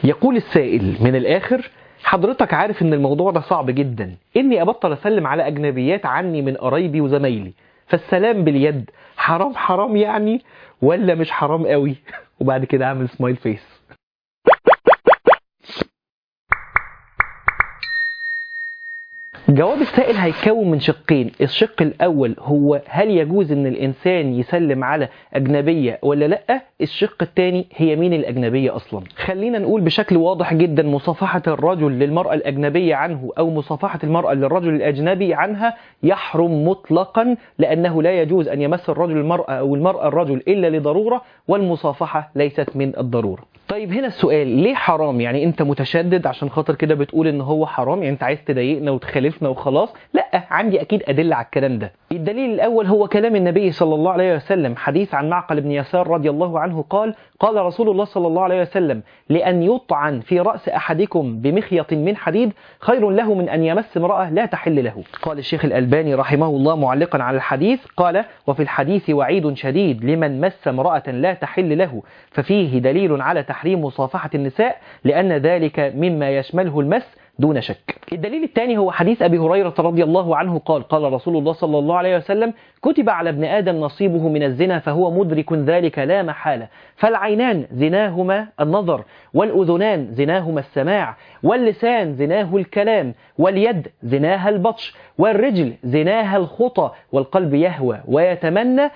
يقول السائل من الآخر حضرتك عارف ان الموضوع ده صعب جدا اني ابطل اسلم على اجنبيات عني من قرايبي وزمايلي فالسلام باليد حرام حرام يعني ولا مش حرام قوي وبعد كده اعمل سمايل فيس جواب السائل هيتكون من شقين الشق الأول هو هل يجوز أن الإنسان يسلم على أجنبية ولا لأ الشق الثاني هي مين الأجنبية أصلا خلينا نقول بشكل واضح جدا مصافحة الرجل للمرأة الأجنبية عنه أو مصافحة المرأة للرجل الأجنبي عنها يحرم مطلقا لأنه لا يجوز أن يمس الرجل المرأة أو المرأة الرجل إلا لضرورة والمصافحة ليست من الضرورة طيب هنا السؤال ليه حرام يعني انت متشدد عشان خاطر كده بتقول ان هو حرام يعني انت عايز تضايقنا وتخالفنا وخلاص لا عندي اكيد ادله على الكلام ده الدليل الاول هو كلام النبي صلى الله عليه وسلم حديث عن معقل بن يسار رضي الله عنه قال قال رسول الله صلى الله عليه وسلم لان يطعن في راس احدكم بمخيط من حديد خير له من ان يمس امراه لا تحل له قال الشيخ الالباني رحمه الله معلقا على الحديث قال وفي الحديث وعيد شديد لمن مس امراه لا تحل له ففيه دليل على تحريم مصافحة النساء لأن ذلك مما يشمله المس دون شك الدليل الثاني هو حديث أبي هريرة رضي الله عنه قال قال رسول الله صلى الله عليه وسلم كتب على ابن آدم نصيبه من الزنا فهو مدرك ذلك لا محالة فالعينان زناهما النظر والأذنان زناهما السماع واللسان زناه الكلام واليد زناها البطش والرجل زناها الخطى والقلب يهوى ويتمنى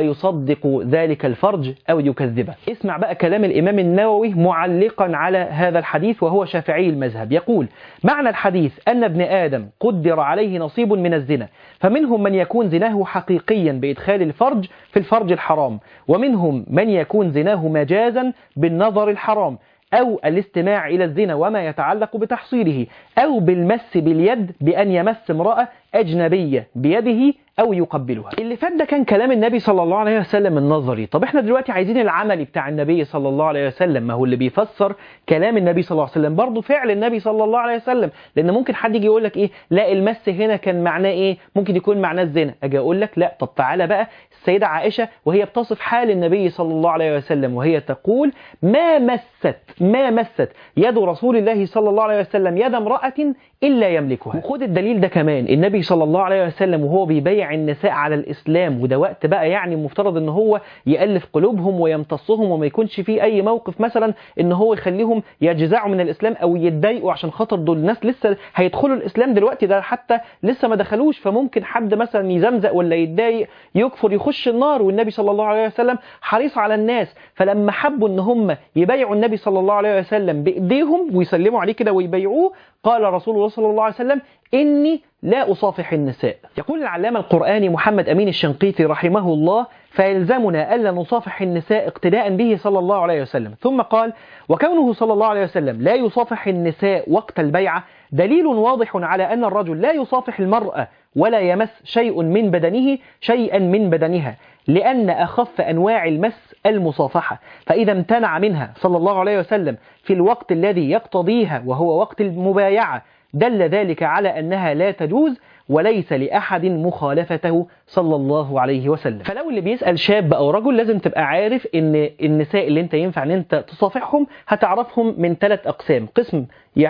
ويصدق ذلك الفرج أو يكذبه اسمع بقى كلام الإمام النووي معلقا على هذا الحديث وهو شافعي المذهب يقول معنى الحديث أن ابن آدم قدر عليه نصيب من الزنا فمنهم من يكون زناه حقيقيا بإدخال الفرج في الفرج الحرام ومنهم من يكون زناه مجازا بالنظر الحرام أو الاستماع إلى الزنا وما يتعلق بتحصيله أو بالمس باليد بأن يمس امرأة أجنبية بيده أو يقبلها اللي فات ده كان كلام النبي صلى الله عليه وسلم النظري طب احنا دلوقتي عايزين العملي بتاع النبي صلى الله عليه وسلم ما هو اللي بيفسر كلام النبي صلى الله عليه وسلم برضه فعل النبي صلى الله عليه وسلم لأن ممكن حد يجي يقول لك إيه لا المس هنا كان معناه إيه ممكن يكون معناه الزنا أجي أقول لك لا طب تعالى بقى السيدة عائشة وهي بتصف حال النبي صلى الله عليه وسلم وهي تقول ما مست ما مست يد رسول الله صلى الله عليه وسلم يد امرأة إلا يملكها وخد الدليل ده كمان النبي صلى الله عليه وسلم وهو بيبيع النساء على الإسلام وده وقت بقى يعني المفترض ان هو يألف قلوبهم ويمتصهم وما يكونش فيه أي موقف مثلا ان هو يخليهم يجزعوا من الإسلام أو يتضايقوا عشان خاطر دول الناس لسه هيدخلوا الإسلام دلوقتي ده حتى لسه ما دخلوش فممكن حد مثلا يزمزق ولا يتضايق يكفر يخش النار والنبي صلى الله عليه وسلم حريص على الناس فلما حبوا ان هم يبايعوا النبي صلى الله عليه وسلم بإيديهم ويسلموا عليه كده ويبايعوه قال رسول الله صلى الله عليه وسلم إني لا أصافح النساء يقول العلامة القرآني محمد أمين الشنقيطي رحمه الله فيلزمنا ألا نصافح النساء اقتداء به صلى الله عليه وسلم ثم قال وكونه صلى الله عليه وسلم لا يصافح النساء وقت البيعة دليل واضح على أن الرجل لا يصافح المرأة ولا يمس شيء من بدنه شيئا من بدنها لأن أخف أنواع المس المصافحة فإذا امتنع منها صلى الله عليه وسلم في الوقت الذي يقتضيها وهو وقت المبايعة دل ذلك على أنها لا تجوز وليس لأحد مخالفته صلى الله عليه وسلم فلو اللي بيسأل شاب أو رجل لازم تبقى عارف ان النساء اللي انت ينفع ان انت تصافحهم هتعرفهم من ثلاث أقسام قسم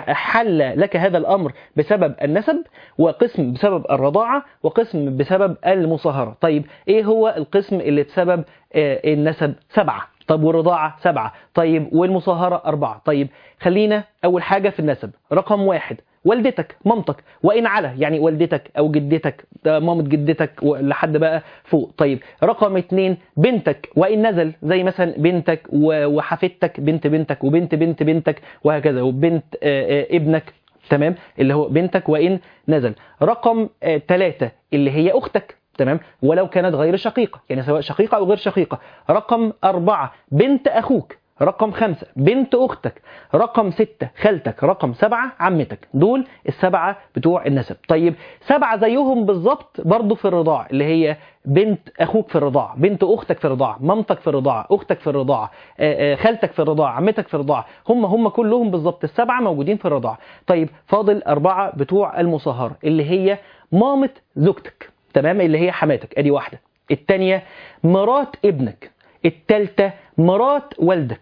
حل لك هذا الأمر بسبب النسب وقسم بسبب الرضاعة وقسم بسبب المصاهرة طيب ايه هو القسم اللي بسبب النسب سبعة طب والرضاعة سبعة طيب والمصاهرة أربعة طيب خلينا أول حاجة في النسب رقم واحد والدتك مامتك وإن على يعني والدتك أو جدتك مامة جدتك لحد بقى فوق طيب رقم اتنين بنتك وإن نزل زي مثلا بنتك وحفيدتك بنت بنتك وبنت بنت بنتك وهكذا وبنت ابنك تمام اللي هو بنتك وإن نزل رقم ثلاثة اللي هي أختك تمام ولو كانت غير شقيقة يعني سواء شقيقة أو غير شقيقة رقم أربعة بنت أخوك رقم خمسة بنت أختك رقم ستة خالتك رقم سبعة عمتك دول السبعة بتوع النسب طيب سبعة زيهم بالظبط برضو في الرضاع اللي هي بنت أخوك في الرضاعة بنت أختك في الرضاعة مامتك في الرضاعة أختك في الرضاعة خالتك في الرضاعة عمتك في الرضاعة هم هم كلهم بالظبط السبعة موجودين في الرضاعة طيب فاضل أربعة بتوع المصاهرة اللي هي مامة زوجتك تمام اللي هي حماتك ادي واحدة التانية مرات ابنك التالتة مرات والدك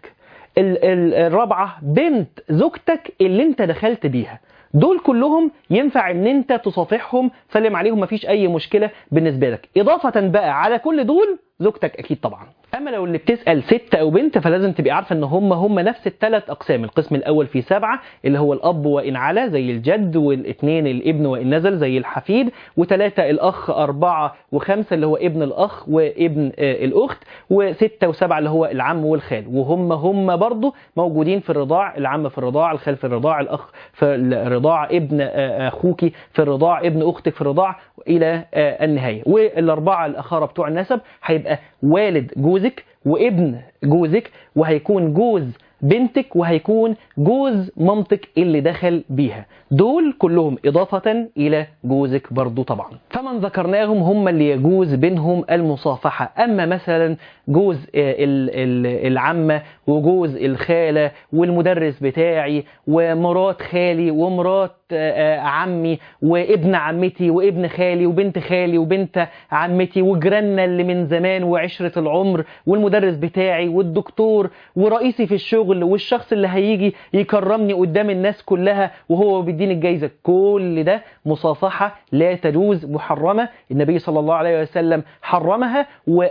ال- ال- الرابعه بنت زوجتك اللي انت دخلت بيها دول كلهم ينفع ان انت تصافحهم تسلم عليهم مفيش اي مشكله بالنسبه لك اضافه بقى على كل دول زوجتك اكيد طبعا اما لو اللي بتسال ست او بنت فلازم تبقي عارفه ان هم هم نفس الثلاث اقسام القسم الاول فيه سبعه اللي هو الاب وان علا زي الجد والاثنين الابن وان نزل زي الحفيد وثلاثه الاخ اربعه وخمسه اللي هو ابن الاخ وابن آه، الاخت وسته وسبعه اللي هو العم والخال وهم هم برضه موجودين في الرضاع العم في الرضاع الخال في الرضاع الاخ في الرضاع ابن آه، اخوك في الرضاع ابن اختك في الرضاع الى آه، النهايه والاربعه الاخاره بتوع النسب هيبقى والد جوزك وابن جوزك وهيكون جوز بنتك وهيكون جوز مامتك اللي دخل بيها دول كلهم إضافة إلى جوزك برضو طبعا فمن ذكرناهم هم اللي يجوز بينهم المصافحة أما مثلا جوز آه، ال- ال- العمة وجوز الخالة والمدرس بتاعي ومرات خالي ومرات آه، آه، عمي وابن عمتي وابن خالي وبنت خالي وبنت عمتي وجيراننا اللي من زمان وعشرة العمر والمدرس بتاعي والدكتور ورئيسي في الشغل والشخص اللي هيجي يكرمني قدام الناس كلها وهو بيديني الجايزة كل ده مصافحة لا تجوز محرمة النبي صلى الله عليه وسلم حرمها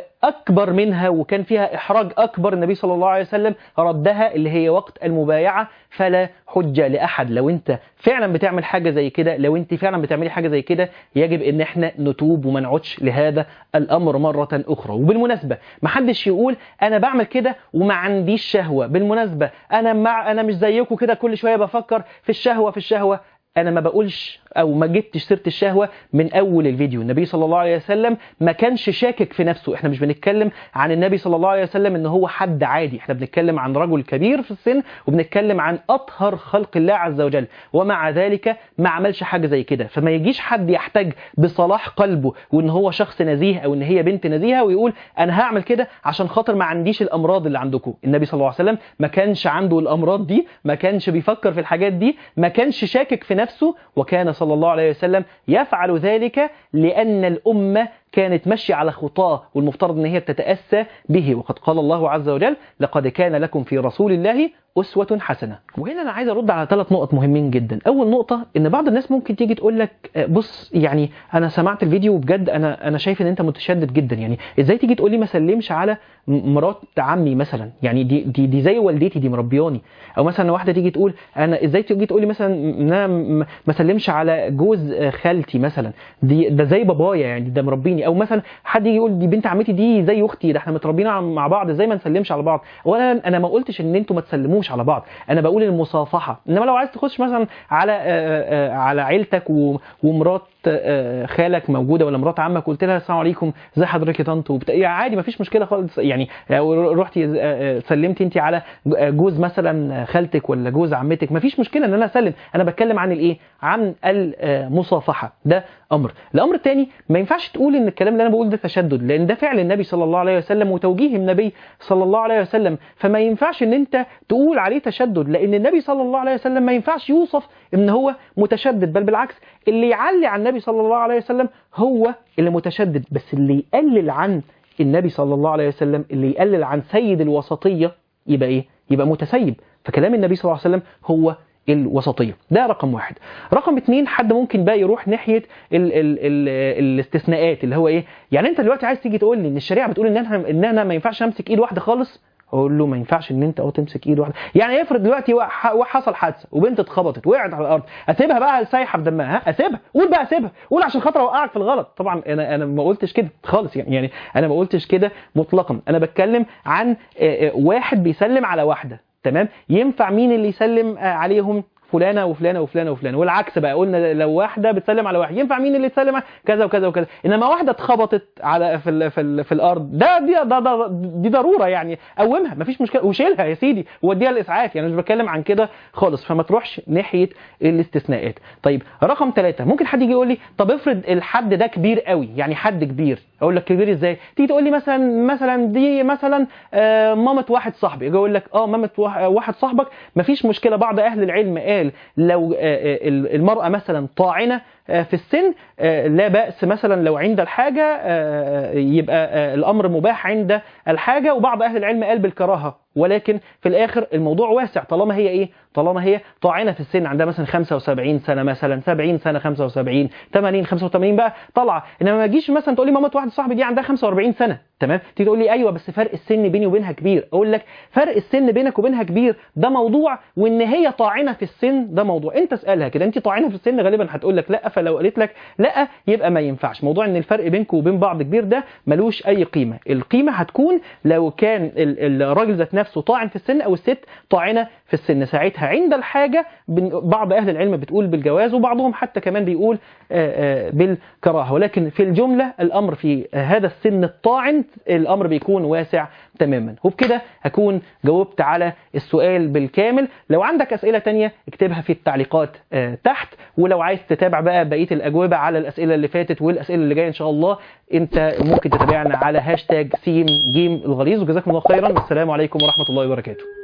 وأكبر منها وكان فيها إحراج أكبر النبي صلى الله عليه وسلم ردها اللي هي وقت المبايعة فلا حجة لأحد لو أنت فعلا بتعمل حاجة زي كده لو أنت فعلا بتعملي حاجة زي كده يجب أن احنا نتوب وما نعودش لهذا الأمر مرة أخرى وبالمناسبة ما حدش يقول أنا بعمل كده وما عنديش شهوة بالمناسبة أنا مع أنا مش زيكم كده كل شوية بفكر في الشهوة في الشهوة انا ما بقولش او ما جبتش سيره الشهوه من اول الفيديو النبي صلى الله عليه وسلم ما كانش شاكك في نفسه احنا مش بنتكلم عن النبي صلى الله عليه وسلم ان هو حد عادي احنا بنتكلم عن رجل كبير في السن وبنتكلم عن اطهر خلق الله عز وجل ومع ذلك ما عملش حاجه زي كده فما يجيش حد يحتاج بصلاح قلبه وان هو شخص نزيه او ان هي بنت نزيهه ويقول انا هعمل كده عشان خاطر ما عنديش الامراض اللي عندكم النبي صلى الله عليه وسلم ما كانش عنده الامراض دي ما كانش بيفكر في الحاجات دي ما كانش شاكك في نفسه وكان صلى الله عليه وسلم يفعل ذلك لأن الأمة كانت ماشية على خطاه والمفترض ان هي تتأسى به وقد قال الله عز وجل لقد كان لكم في رسول الله أسوة حسنة وهنا أنا عايز أرد على ثلاث نقط مهمين جدا أول نقطة إن بعض الناس ممكن تيجي تقول لك آه، بص يعني أنا سمعت الفيديو وبجد أنا أنا شايف إن أنت متشدد جدا يعني إزاي تيجي تقول لي ما سلمش على م- مرات عمي مثلا يعني دي دي دي زي والدتي دي مربياني أو مثلا واحدة تيجي تقول أنا إزاي تيجي تقول لي مثلا إن أنا م- ما سلمش على جوز آه، خالتي مثلا دي ده زي بابايا يعني ده مربيني او مثلا حد يجي يقول دي بنت عمتي دي زي اختي ده احنا متربيين ع- مع بعض ازاي ما نسلمش على بعض اولا انا ما قلتش ان انتوا ما تسلموش على بعض انا بقول المصافحه انما لو عايز تخش مثلا على آه، آه، على عيلتك و- ومرات آه، خالك موجوده ولا مرات عمك قلت لها السلام عليكم ازي حضرتك يا طنط وبت... يعني عادي ما فيش مشكله خالص يعني لو رحتي آه، آه، سلمتي انت على جوز مثلا خالتك ولا جوز عمتك ما فيش مشكله ان انا اسلم انا بتكلم عن الايه عن المصافحه ده امر الامر الثاني ما ينفعش تقول ان الكلام اللي انا بقول ده تشدد لان ده فعل النبي صلى الله عليه وسلم وتوجيه النبي صلى الله عليه وسلم فما ينفعش ان انت تقول عليه تشدد لان النبي صلى الله عليه وسلم ما ينفعش يوصف ان هو متشدد بل بالعكس اللي يعلي عن النبي صلى الله عليه وسلم هو اللي متشدد بس اللي يقلل عن النبي صلى الله عليه وسلم اللي يقلل عن سيد الوسطيه يبقى ايه يبقى متسيب فكلام النبي صلى الله عليه وسلم هو الوسطيه ده رقم واحد رقم اتنين حد ممكن بقى يروح ناحيه ال ال ال الاستثناءات اللي هو ايه يعني انت دلوقتي عايز تيجي تقول لي ان الشريعه بتقول ان انا ان انا ما ينفعش امسك ايد واحده خالص اقول له ما ينفعش ان انت اه تمسك ايد واحده يعني افرض دلوقتي وا- وحصل حادثه وبنت اتخبطت وقعت على الارض اسيبها بقى سايحه في دمها ها اسيبها قول بقى اسيبها قول عشان خاطر اوقعك في الغلط طبعا انا انا ما قلتش كده خالص يعني يعني انا ما قلتش كده مطلقا انا بتكلم عن آه، آه، واحد بيسلم على واحده تمام ينفع مين اللي يسلم آه، عليهم فلانه وفلانه وفلانه وفلانه والعكس بقى قلنا لو واحده بتسلم على واحد ينفع مين اللي تسلم على كذا وكذا وكذا انما واحده اتخبطت على في ال في, ال في الارض ده دي ده ده دي ضروره يعني قومها مفيش مشكله وشيلها يا سيدي ووديها الاسعاف يعني مش بتكلم عن كده خالص فما تروحش ناحيه الاستثناءات طيب رقم ثلاثة ممكن حد يجي يقول لي طب افرض الحد ده كبير قوي يعني حد كبير اقول لك كبير ازاي تيجي تقول لي مثلا مثلا دي مثلا آه، مامة واحد صاحبي اجي اقول لك اه مامة واح- واحد صاحبك مفيش مشكله بعض اهل العلم قال لو آه، آه، المراه مثلا طاعنه آه، في السن آه، لا بأس مثلا لو عند الحاجة آه، يبقى آه، الأمر مباح عند الحاجة وبعض أهل العلم قال بالكراهة ولكن في الاخر الموضوع واسع طالما هي ايه طالما هي طاعنه في السن عندها مثلا 75 سنه مثلا 70 سنه 75 80 85 بقى طالعه انما ما تجيش مثلا تقول لي مامه واحد صاحبي دي عندها 45 سنه تمام تيجي تقول لي ايوه بس فرق السن بيني وبينها كبير اقول لك فرق السن بينك وبينها كبير ده موضوع وان هي طاعنه في السن ده موضوع انت اسالها كده انت طاعنه في السن غالبا هتقول لك لا فلو قالت لك لا يبقى ما ينفعش موضوع ان الفرق بينكم وبين بعض كبير ده ملوش اي قيمه القيمه هتكون لو كان ال- الراجل ذات نفسه طاعن في السن او الست طاعنه في السن ساعتها عند الحاجه بن- بعض اهل العلم بتقول بالجواز وبعضهم حتى كمان بيقول آه، آه، بالكراهه ولكن في الجمله الامر في هذا السن الطاعن الامر بيكون واسع تماما وبكده هكون جاوبت على السؤال بالكامل لو عندك اسئله تانية اكتبها في التعليقات آه، تحت ولو عايز تتابع بقى بقيه الاجوبه على الاسئله اللي فاتت والاسئله اللي جايه ان شاء الله انت ممكن تتابعنا على هاشتاج سيم جيم الغليظ وجزاكم الله خيرا والسلام عليكم ورحمه الله وبركاته